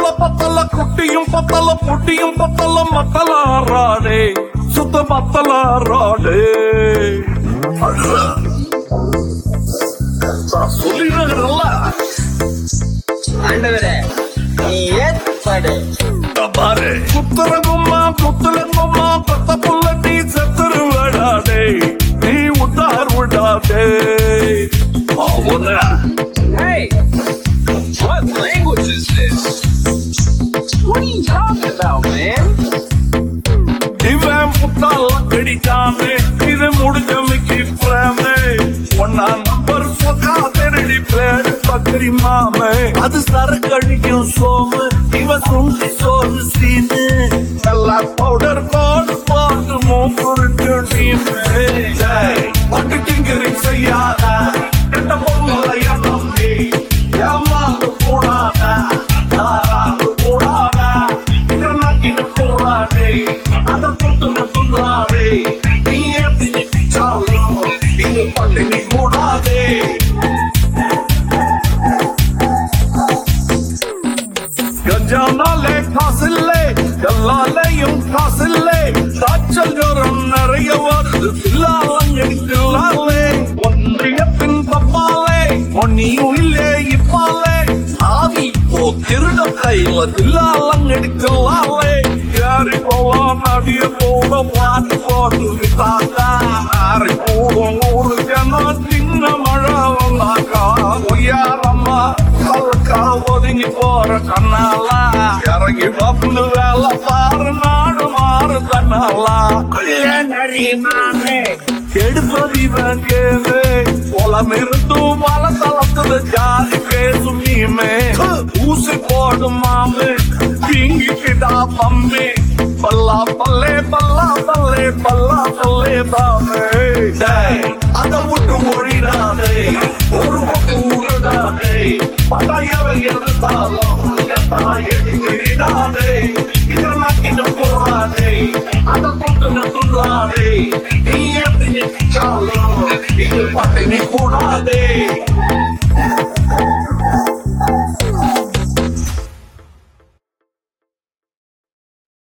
பத்தல பத்தல குட்டியும் பத்தல புட்டியும் பத்தல மத்தலாராடே சுத்த மத்தலாராடே சொல்லிடுறல ஆண்டவரே நீ ஏற்பாடு பாரு புத்தரகுமா புத்தலங்குமா பத்த புள்ள நீ செத்துரு விடாதே நீ உத்தார் விடாதே அவன Hey! What language is this? What are you talking about, man? இவன் முட்டாள கடிச்சாமே இது முடிஞ்ச மிக்கி பிரேமே ஒன்னா நம்பர் சொக்கா திருடி பேரு பக்கரி மாமே அது சரக்கடிக்கும் சோமு இவன் சுண்டி சோறு சீனு நல்லா பவுடர் போடு போட்டு மூக்குருக்கு நீமே பட்டு டிங்கரிங் செய்யாத கெட்ட பொருளை நம்பி ஏமாந்து கூடாத தாராந்து கூடாத இதனாக்கிட்டு போராடே அதை பொறுத்து சொல்லாதே நீ எப்படி பிச்சாலும் இது பட்டினி கூடாதே கஞ்சானாலே காசில்லே கல்லாலையும் காசில்லே காய்ச்சல் ஜுரம் நிறைய வருது தில்லாலங்கடிக்கலாலே ஒன்றியத்தின் பப்பாலே ஒன்னியும் இல்லே இப்பாலே ஆவி ஓ திருட கையில தில்லாலங்கடிக்கலாலே யாரி போலாம் நடிய போல பாட்டு போட்டு விட்டாங்க யாரி போவோம் ஊரு ஜனம் சின்ன மழை வந்தாக்கா ஒய்யாரம்மா கல்லுக்கா ஒதுங்கி போற கண்ணாலா இறங்கி வந்து வேலை பாரு நாடு மாறு தன்னாலா கெடுப்பதிவன் கேது குளம் இருந்தும் மல தளத்துல ஜாதி பேசும் நீமே ஊசி போடும் மாமு பிங்கிக்கிட்டா பம்பி பல்லா பல்லே பல்லா பல்லே பல்லா பல்லே பாமே டேய், அதை விட்டு ஒழிடாதே ஒரு பக்கம் உருடாதே பட்டாயவை இருந்தாலும் எடிக்கிடாதே இதெல்லாம் இன்னும் போராதே அதை கொண்டு துள்ளாதே நீ எப்படி நிற்காலும் இது பட்டினி கூடாதே